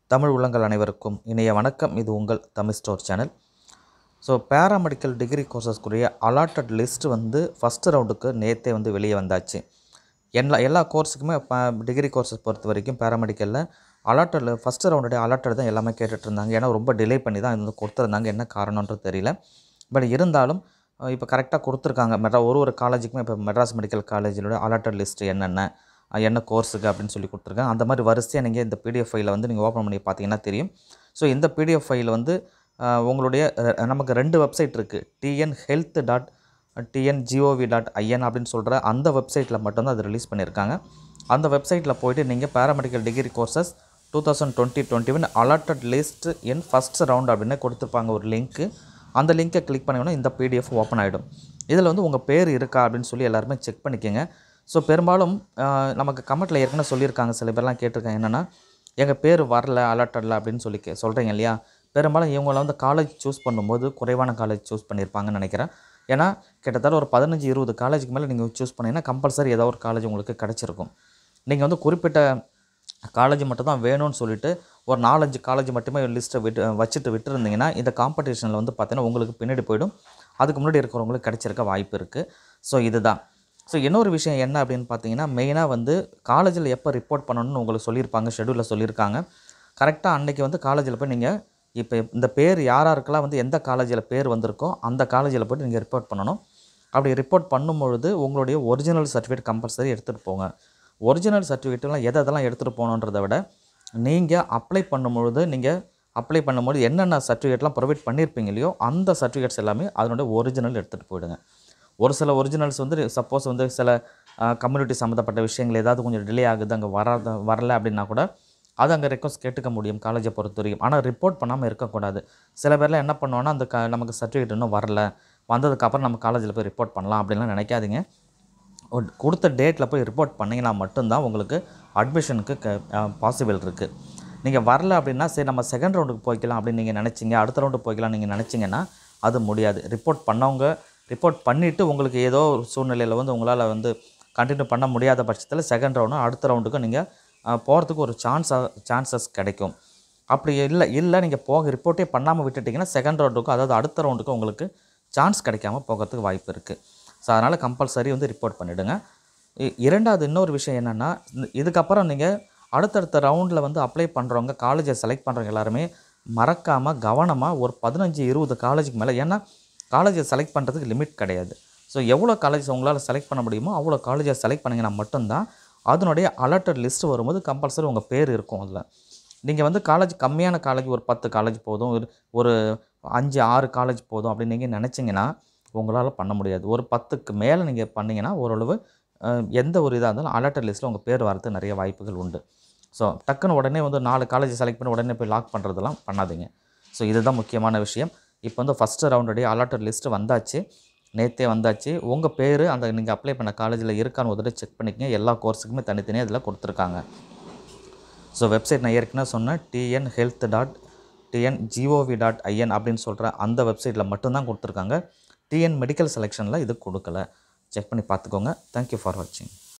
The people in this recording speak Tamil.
தமிழ் உள்ளங்கள் அனைவருக்கும் இணைய வணக்கம் இது உங்கள் Tamil store channel so paramedical degree கோர்சஸ்க்குரிய அலாட்டட் லிஸ்ட் வந்து ஃபஸ்ட்டு ரவுண்டுக்கு நேற்றே வந்து வெளியே வந்தாச்சு எல்லா எல்லா கோர்ஸுக்குமே இப்போ டிகிரி கோர்சஸ் பொறுத்த வரைக்கும் பேராமெடிக்கலில் அலாட்டட் ஃபஸ்ட்டு ரவுண்டுடைய அலாட்டட் தான் எல்லாமே கேட்டுட்டு இருந்தாங்க ஏன்னா ரொம்ப டிலே பண்ணி தான் இது வந்து கொடுத்துருந்தாங்க என்ன காரணன்றது தெரியல பட் இருந்தாலும் இப்போ கரெக்டாக கொடுத்துருக்காங்க மெட்ரா ஒரு ஒரு காலேஜுக்குமே இப்போ மெட்ராஸ் மெடிக்கல் காலேஜிலோட அலாட்டட் லிஸ்ட் என்னென்ன அஹ் என்ன கோர்ஸுக்கு அப்படின்னு சொல்லி கொடுத்துருக்காங்க அந்த மாதிரி வரிசையாக நீங்கள் இந்த பிடிஎஃப் ஃபைலை வந்து நீங்கள் ஓப்பன் பண்ணி பார்த்தீங்கன்னா தெரியும் ஸோ இந்த பிடிஎஃப் ஃபைல் வந்து அஹ், உங்களுடைய அஹ், நமக்கு ரெண்டு வெப்சைட் இருக்குது TN health dot TN GOV dot IN அப்படின்னு சொல்கிற அந்த வெப்சைட்டில் மட்டும்தான் அது ரிலீஸ் பண்ணியிருக்காங்க அந்த வெப்சைட்டில் போயிட்டு நீங்கள் paramedical degree courses two thousand twenty twenty one allotted list in first round அப்படின்னு கொடுத்துருப்பாங்க ஒரு லிங்க்கு அந்த லிங்க்கை கிளிக் பண்ணிங்கன்னா இந்த பிடிஎஃப் ஓப்பன் ஆகிடும் இதில் வந்து உங்கள் பேர் இருக்கா அப்படின்னு சொல்லி எல்லாருமே செக் பண்ணிக்கோங்க ஸோ பெரும்பாலும் ஆஹ், நமக்கு கமெண்ட்டில் ஏற்கனவே சொல்லியிருக்காங்க சில பேர்லாம் கேட்டிருக்காங்க என்னென்னா எங்கள் பேர் வரல அலாட்டடில் அப்படின்னு சொல்லி கே சொல்கிறீங்க இல்லையா பெரும்பாலும் இவங்கள வந்து காலேஜ் சூஸ் பண்ணும்போது குறைவான காலேஜ் சூஸ் பண்ணியிருப்பாங்கன்னு நினைக்கிறேன் ஏன்னா கிட்டத்தட்ட ஒரு பதினஞ்சு இருபது காலேஜுக்கு மேலே நீங்கள் சூஸ் பண்ணீங்கன்னா கம்பல்சரி ஏதோ ஒரு காலேஜ் உங்களுக்கு கிடச்சிருக்கும் நீங்கள் வந்து குறிப்பிட்ட காலேஜ் மட்டும் தான் வேணும்னு சொல்லிட்டு ஒரு நாலஞ்சு காலேஜ் மட்டுமே லிஸ்ட்டை விட்டு வச்சுட்டு விட்டுருந்தீங்கன்னா இந்த காம்படிஷனில் வந்து பார்த்தீங்கன்னா உங்களுக்கு பின்னாடி போயிடும் அதுக்கு முன்னாடி இருக்கிறவங்களுக்கு கிடைச்சிருக்க வாய்ப்பு இருக்குது ஸோ இதுதான் ஸோ இன்னொரு விஷயம் என்ன அப்படின்னு பார்த்தீங்கன்னா மெயினாக வந்து காலேஜில் எப்போ ரிப்போர்ட் பண்ணணும்னு உங்களுக்கு சொல்லியிருப்பாங்க ஷெடியூலில் சொல்லியிருக்காங்க கரெக்டாக அன்றைக்கி வந்து காலேஜில் போய் நீங்கள் இப்போ இந்த பேர் யார் யாருக்கெல்லாம் வந்து எந்த காலேஜில் பேர் வந்திருக்கோ அந்த காலேஜில் போய்ட்டு நீங்கள் ரிப்போர்ட் பண்ணணும் அப்படி ரிப்போர்ட் பண்ணும்பொழுது உங்களுடைய ஒரிஜினல் சர்டிஃபிகேட் கம்பல்சரி எடுத்துகிட்டு போங்க ஒரிஜினல் சர்டிஃபிகேட்லாம் எதை எதெல்லாம் எடுத்துகிட்டு போகணுன்றதை விட நீங்கள் அப்ளை பண்ணும்பொழுது நீங்கள் அப்ளை பண்ணும்போது என்னென்ன சர்டிஃபிகேட்லாம் ப்ரொவைட் பண்ணியிருப்பீங்க இல்லையோ அந்த சர்டிஃபிகேட்ஸ் எல்லாமே அதனுடைய ஒரிஜினல் எடுத்துகிட்டு போயிடுங்க ஒரு சில ஒரிஜினல்ஸ் வந்து சப்போஸ் வந்து சில கம்யூனிட்டி சம்மந்தப்பட்ட விஷயங்கள் ஏதாவது கொஞ்சம் டிலே ஆகுது அங்கே வராத வரல அப்படின்னா கூட அது அங்கே ரெக்வஸ்ட் கேட்டுக்க முடியும் காலேஜை பொறுத்த வரைக்கும் ஆனால் ரிப்போர்ட் பண்ணாமல் இருக்கக்கூடாது சில பேர்லாம் என்ன பண்ணுவோன்னா அந்த க நமக்கு சர்டிஃபிகேட் இன்னும் வரல வந்ததுக்கப்புறம் நம்ம காலேஜில் போய் ரிப்போர்ட் பண்ணலாம் அப்படின்லாம் நினைக்காதீங்க ஒரு கொடுத்த டேட்டில் போய் ரிப்போர்ட் பண்ணிங்கன்னா மட்டும்தான் உங்களுக்கு அட்மிஷனுக்கு க பாசிபிள் இருக்குது நீங்கள் வரல அப்படின்னா சரி நம்ம செகண்ட் ரவுண்டுக்கு போய்க்கலாம் அப்படின்னு நீங்கள் நினச்சிங்க அடுத்த ரவுண்டு போய்க்கலாம் நீங்கள் நினச்சிங்கன்னா அது முடியாது ரிப்போர்ட் பண்ணவங்க ரிப்போர்ட் பண்ணிவிட்டு உங்களுக்கு ஏதோ ஒரு சூழ்நிலையில் வந்து உங்களால் வந்து கண்டினியூ பண்ண முடியாத பட்சத்தில் செகண்ட் ரவுண்டும் அடுத்த ரவுண்டுக்கும் நீங்கள் போகிறதுக்கு ஒரு சான்ஸாக சான்சஸ் கிடைக்கும் அப்படி இல்லை இல்லை நீங்கள் போக ரிப்போர்ட்டே பண்ணாமல் விட்டுட்டிங்கன்னா செகண்ட் ரவுண்டுக்கும் அதாவது அடுத்த ரவுண்டுக்கும் உங்களுக்கு சான்ஸ் கிடைக்காம போகிறதுக்கு வாய்ப்பு இருக்குது ஸோ அதனால் கம்பல்சரி வந்து ரிப்போர்ட் பண்ணிவிடுங்க இ- இரண்டாவது இன்னொரு விஷயம் என்னென்னா இதுக்கப்புறம் நீங்கள் அடுத்தடுத்த ரவுண்டில் வந்து அப்ளை பண்ணுறவங்க காலேஜை செலக்ட் பண்ணுறவங்க எல்லாருமே மறக்காமல் கவனமாக ஒரு பதினஞ்சு இருபது காலேஜுக்கு மேலே ஏன்னா காலேஜை செலக்ட் பண்ணுறதுக்கு லிமிட் கிடையாது ஸோ எவ்வளோ காலேஜ் உங்களால் செலக்ட் பண்ண முடியுமோ அவ்வளோ காலேஜை செலக்ட் பண்ணிங்கன்னா மட்டும்தான் அதனுடைய அலர்ட்டட் லிஸ்ட் வரும்போது கம்பல்சரி உங்கள் பேர் இருக்கும் அதில் நீங்கள் வந்து காலேஜ் கம்மியான காலேஜ் ஒரு பத்து காலேஜ் போதும் ஒரு- ஒரு அஞ்சு ஆறு காலேஜ் போதும் அப்படின்னு நீங்கள் நினச்சிங்கன்னா உங்களால் பண்ண முடியாது ஒரு பத்துக்கு மேலே நீங்கள் பண்ணீங்கன்னா ஓரளவு அஹ், எந்த ஒரு இதாக இருந்தாலும் அலர்ட்டட் லிஸ்ட்டில் உங்கள் பேர் வரதுக்கு நிறைய வாய்ப்புகள் உண்டு ஸோ டக்குன்னு உடனே வந்து நாலு காலேஜ் செலக்ட் பண்ணி உடனே போய் லாக் பண்ணுறதெல்லாம் பண்ணாதீங்க ஸோ இதுதான் முக்கியமான விஷயம் இப்போ வந்து ஃபஸ்ட்டு ரவுண்டுடைய அலாட்டட் லிஸ்ட்டு வந்தாச்சு நேற்றே வந்தாச்சு உங்கள் பேர் அந்த நீங்கள் அப்ளை பண்ண காலேஜில் இருக்கான்னு ஒரு தடவை செக் பண்ணிக்கங்க எல்லா கோர்ஸுக்குமே தனித்தனியாக இதில் கொடுத்துருக்காங்க ஸோ வெப்சைட் நான் ஏற்கனவே சொன்னேன் TN health dot TN GOV dot IN அப்படின்னு சொல்கிற அந்த வெப்சைட்டில் மட்டும்தான் கொடுத்துருக்காங்க டிஎன் மெடிக்கல் செலெக்ஷனில் இது கொடுக்கல செக் பண்ணி பார்த்துக்கோங்க தேங்க்யூ ஃபார் வாட்சிங்